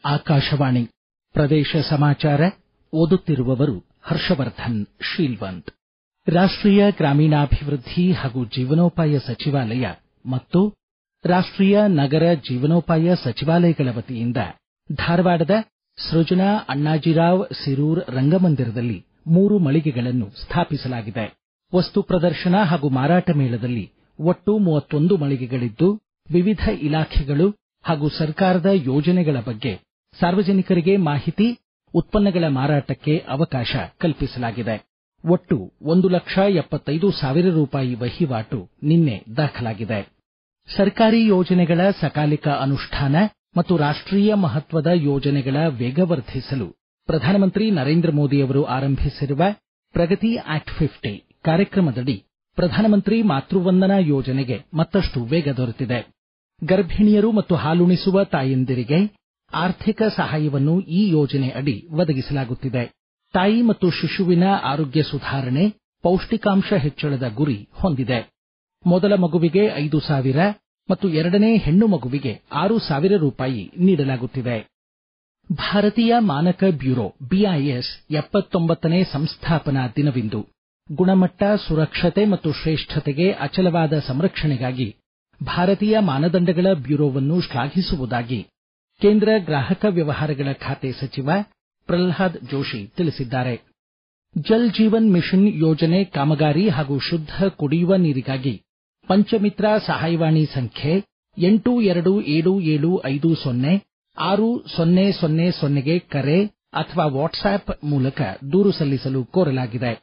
ಆಕಾಶವಾಣಿ ಪ್ರದೇಶ ಸಮಾಚಾರ ಓದುತ್ತಿರುವವರು ಹರ್ಷವರ್ಧನ್ ಶೀಲ್ವಂತ್ ರಾಷ್ಟೀಯ ಗ್ರಾಮೀಣಾಭಿವೃದ್ಧಿ ಹಾಗೂ ಜೀವನೋಪಾಯ ಸಚಿವಾಲಯ ಮತ್ತು ರಾಷ್ಟೀಯ ನಗರ ಜೀವನೋಪಾಯ ಸಚಿವಾಲಯಗಳ ವತಿಯಿಂದ ಧಾರವಾಡದ ಸೃಜನಾ ಅಣ್ಣಾಜಿರಾವ್ ಸಿರೂರ್ ರಂಗಮಂದಿರದಲ್ಲಿ ಮೂರು ಮಳಿಗೆಗಳನ್ನು ಸ್ಥಾಪಿಸಲಾಗಿದೆ ವಸ್ತು ಪ್ರದರ್ಶನ ಹಾಗೂ ಮಾರಾಟ ಮೇಳದಲ್ಲಿ ಒಟ್ಟು ಮೂವತ್ತೊಂದು ಮಳಿಗೆಗಳಿದ್ದು ವಿವಿಧ ಇಲಾಖೆಗಳು ಹಾಗೂ ಸರ್ಕಾರದ ಯೋಜನೆಗಳ ಬಗ್ಗೆ ಸಾರ್ವಜನಿಕರಿಗೆ ಮಾಹಿತಿ ಉತ್ಪನ್ನಗಳ ಮಾರಾಟಕ್ಕೆ ಅವಕಾಶ ಕಲ್ಪಿಸಲಾಗಿದೆ ಒಟ್ಟು ಒಂದು ಲಕ್ಷ ಎಪ್ಪತ್ತೈದು ಸಾವಿರ ರೂಪಾಯಿ ವಹಿವಾಟು ನಿನ್ನೆ ದಾಖಲಾಗಿದೆ ಸರ್ಕಾರಿ ಯೋಜನೆಗಳ ಸಕಾಲಿಕ ಅನುಷ್ಠಾನ ಮತ್ತು ರಾಷ್ಟೀಯ ಮಹತ್ವದ ಯೋಜನೆಗಳ ವೇಗವರ್ಧಿಸಲು ಪ್ರಧಾನಮಂತ್ರಿ ನರೇಂದ್ರ ಮೋದಿ ಅವರು ಆರಂಭಿಸಿರುವ ಪ್ರಗತಿ ಆಕ್ಟ್ ಫಿಫ್ಟಿ ಕಾರ್ಯಕ್ರಮದಡಿ ಪ್ರಧಾನಮಂತ್ರಿ ಮಾತೃವಂದನಾ ಯೋಜನೆಗೆ ಮತ್ತಷ್ಟು ವೇಗ ದೊರೆತಿದೆ ಗರ್ಭಿಣಿಯರು ಮತ್ತು ಹಾಲುಣಿಸುವ ತಾಯಂದಿರಿಗೆ ಆರ್ಥಿಕ ಸಹಾಯವನ್ನು ಈ ಯೋಜನೆ ಅಡಿ ಒದಗಿಸಲಾಗುತ್ತಿದೆ ತಾಯಿ ಮತ್ತು ಶಿಶುವಿನ ಆರೋಗ್ಯ ಸುಧಾರಣೆ ಪೌಷ್ಟಿಕಾಂಶ ಹೆಚ್ಚಳದ ಗುರಿ ಹೊಂದಿದೆ ಮೊದಲ ಮಗುವಿಗೆ ಐದು ಸಾವಿರ ಮತ್ತು ಎರಡನೇ ಹೆಣ್ಣು ಮಗುವಿಗೆ ಆರು ಸಾವಿರ ರೂಪಾಯಿ ನೀಡಲಾಗುತ್ತಿದೆ ಭಾರತೀಯ ಮಾನಕ ಬ್ಯೂರೋ ಬಿಐಎಸ್ ಎಪ್ಪತ್ತೊಂಬತ್ತನೇ ಸಂಸ್ಥಾಪನಾ ದಿನವಿಂದು ಗುಣಮಟ್ಟ ಸುರಕ್ಷತೆ ಮತ್ತು ಶ್ರೇಷ್ಠತೆಗೆ ಅಚಲವಾದ ಸಂರಕ್ಷಣೆಗಾಗಿ ಭಾರತೀಯ ಮಾನದಂಡಗಳ ಬ್ಯೂರೋವನ್ನು ಶ್ಲಾಘಿಸುವುದಾಗಿ ಕೇಂದ್ರ ಗ್ರಾಹಕ ವ್ಯವಹಾರಗಳ ಖಾತೆ ಸಚಿವ ಪ್ರಲ್ಹಾದ್ ಜೋಶಿ ತಿಳಿಸಿದ್ದಾರೆ ಜಲ್ ಜೀವನ್ ಮಿಷನ್ ಯೋಜನೆ ಕಾಮಗಾರಿ ಹಾಗೂ ಶುದ್ಧ ಕುಡಿಯುವ ನೀರಿಗಾಗಿ ಪಂಚಮಿತ್ರ ಸಹಾಯವಾಣಿ ಸಂಖ್ಯೆ ಎಂಟು ಎರಡು ಏಳು ಏಳು ಐದು ಸೊನ್ನೆ ಆರು ಸೊನ್ನೆ ಸೊನ್ನೆ ಸೊನ್ನೆಗೆ ಕರೆ ಅಥವಾ ವಾಟ್ಸ್ಆಪ್ ಮೂಲಕ ದೂರು ಸಲ್ಲಿಸಲು ಕೋರಲಾಗಿದೆ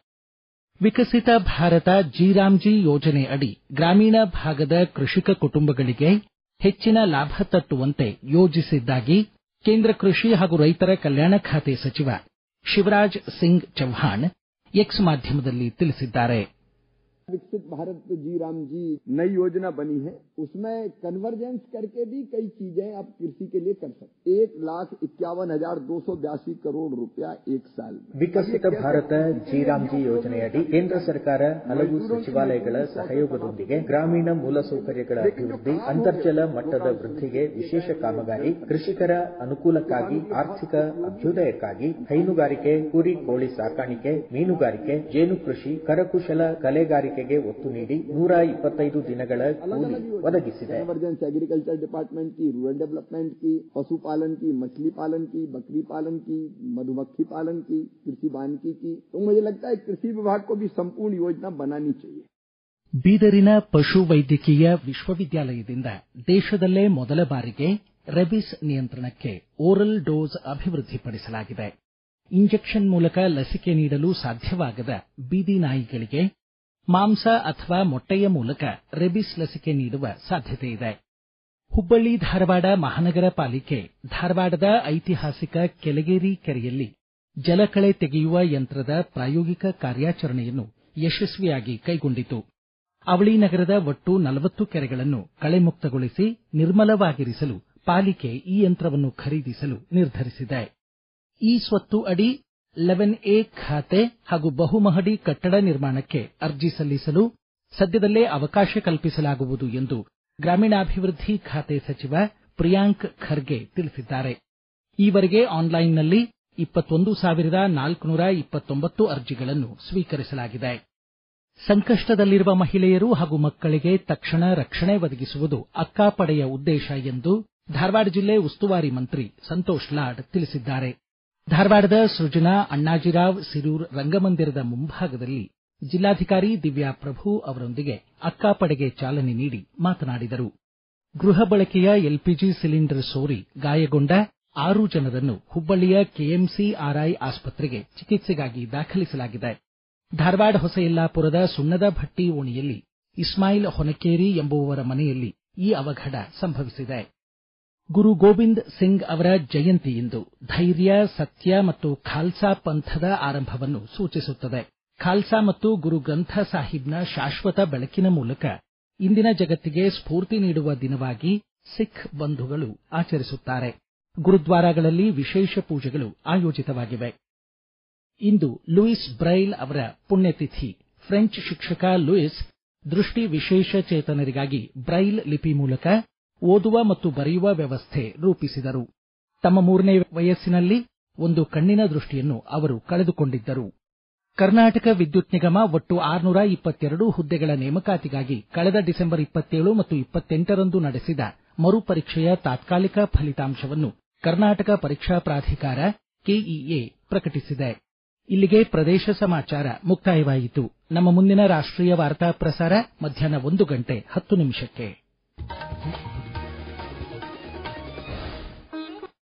ವಿಕಸಿತ ಭಾರತ ಜಿರಾಮ್ಜಿ ಯೋಜನೆ ಅಡಿ ಗ್ರಾಮೀಣ ಭಾಗದ ಕೃಷಿಕ ಕುಟುಂಬಗಳಿಗೆ ಹೆಚ್ಚಿನ ಲಾಭ ತಟ್ಟುವಂತೆ ಯೋಜಿಸಿದ್ದಾಗಿ ಕೇಂದ್ರ ಕೃಷಿ ಹಾಗೂ ರೈತರ ಕಲ್ಯಾಣ ಖಾತೆ ಸಚಿವ ಶಿವರಾಜ್ ಸಿಂಗ್ ಚೌಹಾಣ್ ಎಕ್ಸ್ ಮಾಧ್ಯಮದಲ್ಲಿ ತಿಳಿಸಿದ್ದಾರೆ विकसित भारत जी राम जी नई योजना बनी है उसमें कन्वर्जेंस करके भी कई चीजें आप कृषि के लिए कर सकते एक लाख इक्यावन हजार दो सौ बयासी करोड़ रुपया एक साल में ವಿಕಸಿತ ಭಾರತ ಜಿರಾಮ್ಜಿ ಯೋಜನೆಯಡಿ ಕೇಂದ್ರ ಸರ್ಕಾರ ಹಲವು ಸಚಿವಾಲಯಗಳ ಸಹಯೋಗದೊಂದಿಗೆ ಗ್ರಾಮೀಣ ಮೂಲಸೌಕರ್ಯಗಳ ಅಭಿವೃದ್ಧಿ ಅಂತರ್ಜಲ ಮಟ್ಟದ ವೃದ್ಧಿಗೆ ವಿಶೇಷ ಕಾಮಗಾರಿ ಕೃಷಿಕರ ಅನುಕೂಲಕ್ಕಾಗಿ ಆರ್ಥಿಕ ಅಭ್ಯುದಯಕ್ಕಾಗಿ ಹೈನುಗಾರಿಕೆ ಕುರಿ ಕೋಳಿ ಸಾಕಾಣಿಕೆ ಮೀನುಗಾರಿಕೆ ಜೇನು ಕೃಷಿ ಕರಕುಶಲ ಕಲೆಗಾರಿಕೆಗೆ ಒತ್ತು ನೀಡಿ ನೂರ ಇಪ್ಪತ್ತೈದು ದಿನಗಳ ಕೂಲಿ ಒದಗಿಸಿದೆ कन्वर्जेंस एग्रीकल्चर डिपार्टमेंट की रूरल डेवलपमेंट की पशुपालन की मछली पालन की बकरी पालन की मधुमक्खी पालन की कृषि वानिकी की तो मुझे लगता है कृषि विभाग को भी संपूर्ण योजना बनानी चाहिए ಬೀದರಿನ ಪಶು ವೈದ್ಯಕೀಯ ವಿಶ್ವವಿದ್ಯಾಲಯದಿಂದ ದೇಶದಲ್ಲೇ ಮೊದಲ ಬಾರಿಗೆ ರೆಬಿಸ್ ನಿಯಂತ್ರಣಕ್ಕೆ ಓರಲ್ ಡೋಸ್ ಅಭಿವೃದ್ಧಿಪಡಿಸಲಾಗಿದೆ ಇಂಜೆಕ್ಷನ್ ಮೂಲಕ ಲಸಿಕೆ ನೀಡಲು ಸಾಧ್ಯವಾಗದ ಬೀದಿ ನಾಯಿಗಳಿಗೆ ಮಾಂಸ ಅಥವಾ ಮೊಟ್ಟೆಯ ಮೂಲಕ ರೆಬಿಸ್ ಲಸಿಕೆ ನೀಡುವ ಸಾಧ್ಯತೆ ಇದೆ ಹುಬ್ಬಳ್ಳಿ ಧಾರವಾಡ ಮಹಾನಗರ ಪಾಲಿಕೆ ಧಾರವಾಡದ ಐತಿಹಾಸಿಕ ಕೆಳಗೇರಿ ಕೆರೆಯಲ್ಲಿ ಜಲಕಳೆ ತೆಗೆಯುವ ಯಂತ್ರದ ಪ್ರಾಯೋಗಿಕ ಕಾರ್ಯಾಚರಣೆಯನ್ನು ಯಶಸ್ವಿಯಾಗಿ ಕೈಗೊಂಡಿತು ಅವಳಿ ನಗರದ ಒಟ್ಟು ನಲವತ್ತು ಕೆರೆಗಳನ್ನು ಕಳೆಮುಕ್ತಗೊಳಿಸಿ ನಿರ್ಮಲವಾಗಿರಿಸಲು ಪಾಲಿಕೆ ಈ ಯಂತ್ರವನ್ನು ಖರೀದಿಸಲು ನಿರ್ಧರಿಸಿದೆ ಈ ಸ್ವತ್ತು ಅಡಿ ಲೆವೆನ್ ಎ ಖಾತೆ ಹಾಗೂ ಬಹುಮಹಡಿ ಕಟ್ಟಡ ನಿರ್ಮಾಣಕ್ಕೆ ಅರ್ಜಿ ಸಲ್ಲಿಸಲು ಸದ್ಯದಲ್ಲೇ ಅವಕಾಶ ಕಲ್ಪಿಸಲಾಗುವುದು ಎಂದು ಗ್ರಾಮೀಣಾಭಿವೃದ್ಧಿ ಖಾತೆ ಸಚಿವ ಪ್ರಿಯಾಂಕ್ ಖರ್ಗೆ ತಿಳಿಸಿದ್ದಾರೆ ಈವರೆಗೆ ಆನ್ಲೈನ್ನಲ್ಲಿ ಇಪ್ಪತ್ತೊಂದು ಸಾವಿರದ ನಾಲ್ಕುನೂರ ಇಪ್ಪತ್ತೊಂಬತ್ತು ಅರ್ಜಿಗಳನ್ನು ಸ್ವೀಕರಿಸಲಾಗಿದೆ ಸಂಕಷ್ಟದಲ್ಲಿರುವ ಮಹಿಳೆಯರು ಹಾಗೂ ಮಕ್ಕಳಿಗೆ ತಕ್ಷಣ ರಕ್ಷಣೆ ಒದಗಿಸುವುದು ಅಕ್ಕಾಪಡೆಯ ಉದ್ದೇಶ ಎಂದು ಧಾರವಾಡ ಜಿಲ್ಲೆ ಉಸ್ತುವಾರಿ ಮಂತ್ರಿ ಸಂತೋಷ್ ಲಾಡ್ ತಿಳಿಸಿದ್ದಾರೆ ಧಾರವಾಡದ ಸೃಜನಾ ಅಣ್ಣಾಜಿರಾವ್ ಸಿರೂರ್ ರಂಗಮಂದಿರದ ಮುಂಭಾಗದಲ್ಲಿ ಜಿಲ್ಲಾಧಿಕಾರಿ ದಿವ್ಯಾ ಪ್ರಭು ಅವರೊಂದಿಗೆ ಅಕ್ಕಾಪಡೆಗೆ ಚಾಲನೆ ನೀಡಿ ಮಾತನಾಡಿದರು ಗೃಹ ಬಳಕೆಯ ಎಲ್ಪಿಜಿ ಸಿಲಿಂಡರ್ ಸೋರಿ ಗಾಯಗೊಂಡ ಆರು ಜನರನ್ನು ಹುಬ್ಬಳ್ಳಿಯ ಕೆಎಂಸಿ ಆರ್ಐ ಆಸ್ಪತ್ರೆಗೆ ಚಿಕಿತ್ಸೆಗಾಗಿ ದಾಖಲಿಸಲಾಗಿದೆ ಧಾರವಾಡ ಹೊಸಯಲ್ಲಾಪುರದ ಸುಣ್ಣದ ಭಟ್ಟಿ ಓಣಿಯಲ್ಲಿ ಇಸ್ಮಾಯಿಲ್ ಹೊನಕೇರಿ ಎಂಬುವವರ ಮನೆಯಲ್ಲಿ ಈ ಅವಘಡ ಸಂಭವಿಸಿದೆ ಗುರು ಗೋವಿಂದ್ ಸಿಂಗ್ ಅವರ ಜಯಂತಿ ಇಂದು ಧೈರ್ಯ ಸತ್ಯ ಮತ್ತು ಖಾಲ್ಸಾ ಪಂಥದ ಆರಂಭವನ್ನು ಸೂಚಿಸುತ್ತದೆ ಖಾಲ್ಸಾ ಮತ್ತು ಗುರು ಗ್ರಂಥ ಸಾಹಿಬ್ನ ಶಾಶ್ವತ ಬೆಳಕಿನ ಮೂಲಕ ಇಂದಿನ ಜಗತ್ತಿಗೆ ಸ್ಫೂರ್ತಿ ನೀಡುವ ದಿನವಾಗಿ ಸಿಖ್ ಬಂಧುಗಳು ಆಚರಿಸುತ್ತಾರೆ ಗುರುದ್ವಾರಗಳಲ್ಲಿ ವಿಶೇಷ ಪೂಜೆಗಳು ಆಯೋಜಿತವಾಗಿವೆ ಇಂದು ಲೂಯಿಸ್ ಬ್ರೈಲ್ ಅವರ ಪುಣ್ಯತಿಥಿ ಫ್ರೆಂಚ್ ಶಿಕ್ಷಕ ಲೂಯಿಸ್ ದೃಷ್ಟಿ ವಿಶೇಷ ಚೇತನರಿಗಾಗಿ ಬ್ರೈಲ್ ಲಿಪಿ ಮೂಲಕ ಓದುವ ಮತ್ತು ಬರೆಯುವ ವ್ಯವಸ್ಥೆ ರೂಪಿಸಿದರು ತಮ್ಮ ಮೂರನೇ ವಯಸ್ಸಿನಲ್ಲಿ ಒಂದು ಕಣ್ಣಿನ ದೃಷ್ಟಿಯನ್ನು ಅವರು ಕಳೆದುಕೊಂಡಿದ್ದರು ಕರ್ನಾಟಕ ವಿದ್ಯುತ್ ನಿಗಮ ಒಟ್ಟು ಆರುನೂರ ಇಪ್ಪತ್ತೆರಡು ಹುದ್ದೆಗಳ ನೇಮಕಾತಿಗಾಗಿ ಕಳೆದ ಡಿಸೆಂಬರ್ ಇಪ್ಪತ್ತೇಳು ಮತ್ತು ಇಪ್ಪತ್ತೆಂಟರಂದು ನಡೆಸಿದ ಮರುಪರೀಕ್ಷೆಯ ತಾತ್ಕಾಲಿಕ ಫಲಿತಾಂಶವನ್ನು ಕರ್ನಾಟಕ ಪರೀಕ್ಷಾ ಪ್ರಾಧಿಕಾರ ಕೆಇಎ ಪ್ರಕಟಿಸಿದೆ ಇಲ್ಲಿಗೆ ಪ್ರದೇಶ ಸಮಾಚಾರ ಮುಕ್ತಾಯವಾಯಿತು ನಮ್ಮ ಮುಂದಿನ ರಾಷ್ಟ್ರೀಯ ವಾರ್ತಾ ಪ್ರಸಾರ ಮಧ್ಯಾಹ್ನ ಒಂದು ಗಂಟೆ ಹತ್ತು ನಿಮಿಷಕ್ಕೆ